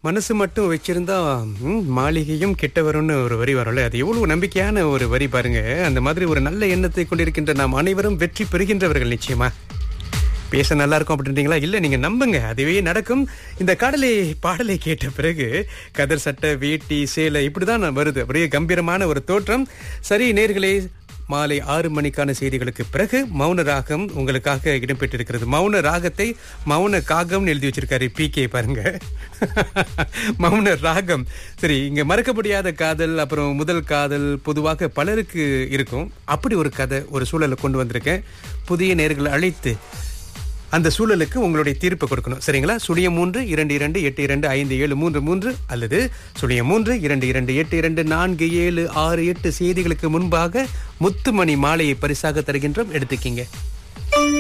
மனசு மட்டும் வச்சிருந்தா ம், மாளிகையும் கிட்ட வரும்னு ஒரு வரி வரும்ல அது எவ்வளவு நம்பிக்கையான ஒரு வரி பாருங்க அந்த மாதிரி ஒரு நல்ல எண்ணத்தை கொண்டிருக்கின்ற நாம் அனைவரும் வெற்றி பெறுகின்றவர்கள் நிச்சயமா பேச நல்லா இருக்கும் அப்படின்றீங்களா இல்ல நீங்க நம்புங்க அதுவே நடக்கும் இந்த கடலை பாடலை கேட்ட பிறகு கதர் சட்டை வேட்டி சேலை இப்படிதான் வருது அப்படியே கம்பீரமான ஒரு தோற்றம் சரி நேர்களே மாலை ஆறு மணிக்கான செய்திகளுக்கு பிறகு மௌன ராகம் உங்களுக்காக இடம்பெற்றிருக்கிறது மௌன ராகத்தை மௌன காகம்னு எழுதி வச்சிருக்காரு பி கே பாருங்க மௌன ராகம் சரி இங்க மறக்க முடியாத காதல் அப்புறம் முதல் காதல் பொதுவாக பலருக்கு இருக்கும் அப்படி ஒரு கதை ஒரு சூழலை கொண்டு வந்திருக்கேன் புதிய நேர்களை அழைத்து அந்த சூழலுக்கு உங்களுடைய தீர்ப்பு கொடுக்கணும் சரிங்களா சுழியம் மூன்று இரண்டு இரண்டு எட்டு இரண்டு ஐந்து ஏழு மூன்று மூன்று அல்லது சுழியம் மூன்று இரண்டு இரண்டு எட்டு இரண்டு நான்கு ஏழு ஆறு எட்டு செய்திகளுக்கு முன்பாக முத்துமணி மாலையை பரிசாக தருகின்றோம் எடுத்துக்கிங்க